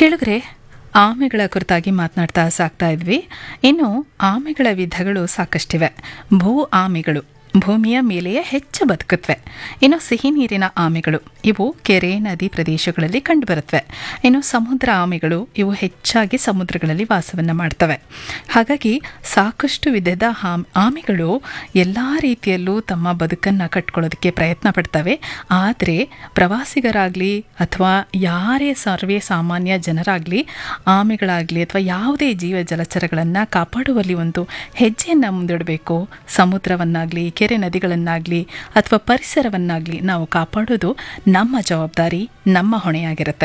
ಕೇಳಿದ್ರೆ ಆಮೆಗಳ ಕುರಿತಾಗಿ ಮಾತನಾಡ್ತಾ ಸಾಕ್ತಾ ಇದ್ವಿ ಇನ್ನು ಆಮೆಗಳ ವಿಧಗಳು ಸಾಕಷ್ಟಿವೆ ಭೂ ಆಮೆಗಳು ಭೂಮಿಯ ಮೇಲೆಯೇ ಹೆಚ್ಚು ಬದುಕುತ್ತವೆ ಇನ್ನು ಸಿಹಿ ನೀರಿನ ಆಮೆಗಳು ಇವು ಕೆರೆ ನದಿ ಪ್ರದೇಶಗಳಲ್ಲಿ ಕಂಡುಬರುತ್ತವೆ ಇನ್ನು ಸಮುದ್ರ ಆಮೆಗಳು ಇವು ಹೆಚ್ಚಾಗಿ ಸಮುದ್ರಗಳಲ್ಲಿ ವಾಸವನ್ನು ಮಾಡ್ತವೆ ಹಾಗಾಗಿ ಸಾಕಷ್ಟು ವಿಧದ ಆಮ್- ಆಮೆಗಳು ಎಲ್ಲ ರೀತಿಯಲ್ಲೂ ತಮ್ಮ ಬದುಕನ್ನು ಕಟ್ಕೊಳ್ಳೋದಕ್ಕೆ ಪ್ರಯತ್ನ ಪಡ್ತವೆ ಆದರೆ ಪ್ರವಾಸಿಗರಾಗಲಿ ಅಥವಾ ಯಾರೇ ಸರ್ವೇ ಸಾಮಾನ್ಯ ಜನರಾಗಲಿ ಆಮೆಗಳಾಗಲಿ ಅಥವಾ ಯಾವುದೇ ಜೀವ ಜಲಚರಗಳನ್ನು ಕಾಪಾಡುವಲ್ಲಿ ಒಂದು ಹೆಜ್ಜೆಯನ್ನು ಮುಂದಿಡಬೇಕು ಸಮುದ್ರವನ್ನಾಗಲಿ ಕೆರೆ ನದಿಗಳನ್ನಾಗಲಿ ಅಥವಾ ಪರಿಸರವನ್ನಾಗಲಿ ನಾವು ಕಾಪಾಡೋದು ನಮ್ಮ ಜವಾಬ್ದಾರಿ ನಮ್ಮ ಹೊಣೆಯಾಗಿರುತ್ತೆ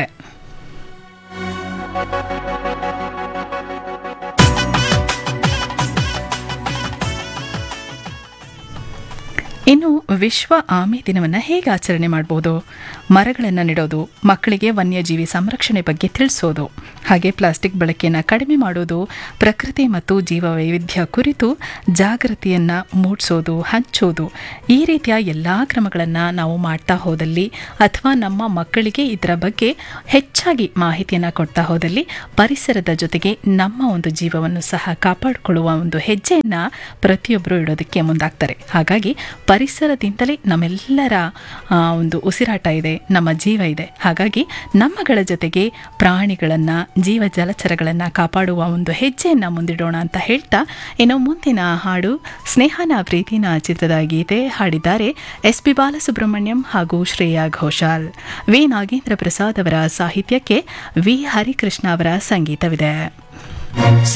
ಇನ್ನು ವಿಶ್ವ ಆಮೆ ದಿನವನ್ನು ಹೇಗೆ ಆಚರಣೆ ಮಾಡ್ಬೋದು ಮರಗಳನ್ನು ನೆಡೋದು ಮಕ್ಕಳಿಗೆ ವನ್ಯಜೀವಿ ಸಂರಕ್ಷಣೆ ಬಗ್ಗೆ ತಿಳಿಸೋದು ಹಾಗೆ ಪ್ಲಾಸ್ಟಿಕ್ ಬಳಕೆಯನ್ನು ಕಡಿಮೆ ಮಾಡೋದು ಪ್ರಕೃತಿ ಮತ್ತು ಜೀವ ವೈವಿಧ್ಯ ಕುರಿತು ಜಾಗೃತಿಯನ್ನು ಮೂಡಿಸೋದು ಹಂಚೋದು ಈ ರೀತಿಯ ಎಲ್ಲ ಕ್ರಮಗಳನ್ನು ನಾವು ಮಾಡ್ತಾ ಹೋದಲ್ಲಿ ಅಥವಾ ನಮ್ಮ ಮಕ್ಕಳಿಗೆ ಇದರ ಬಗ್ಗೆ ಹೆಚ್ಚಾಗಿ ಮಾಹಿತಿಯನ್ನು ಕೊಡ್ತಾ ಹೋದಲ್ಲಿ ಪರಿಸರದ ಜೊತೆಗೆ ನಮ್ಮ ಒಂದು ಜೀವವನ್ನು ಸಹ ಕಾಪಾಡಿಕೊಳ್ಳುವ ಒಂದು ಹೆಜ್ಜೆಯನ್ನು ಪ್ರತಿಯೊಬ್ಬರು ಇಡೋದಕ್ಕೆ ಮುಂದಾಗ್ತಾರೆ ಹಾಗಾಗಿ ಪರಿಸರದಿಂದಲೇ ನಮ್ಮೆಲ್ಲರ ಆ, ಒಂದು ಉಸಿರಾಟ ಇದೆ ನಮ್ಮ ಜೀವ ಇದೆ ಹಾಗಾಗಿ ನಮ್ಮಗಳ ಜೊತೆಗೆ ಪ್ರಾಣಿಗಳನ್ನು ಜೀವ ಜಲಚರಗಳನ್ನು ಕಾಪಾಡುವ ಒಂದು ಹೆಜ್ಜೆಯನ್ನು ಮುಂದಿಡೋಣ ಅಂತ ಹೇಳ್ತಾ ಇನ್ನು ಮುಂದಿನ ಹಾಡು ಸ್ನೇಹನ ಪ್ರೀತಿನ ಚಿತ್ರದ ಗೀತೆ ಹಾಡಿದ್ದಾರೆ ಎಸ್ ಪಿ ಬಾಲಸುಬ್ರಹ್ಮಣ್ಯಂ ಹಾಗೂ ಶ್ರೇಯಾ ಘೋಷಾಲ್ ವಿ ನಾಗೇಂದ್ರ ಪ್ರಸಾದ್ ಅವರ ಸಾಹಿತ್ಯಕ್ಕೆ ವಿ ಹರಿಕೃಷ್ಣ ಅವರ ಸಂಗೀತವಿದೆ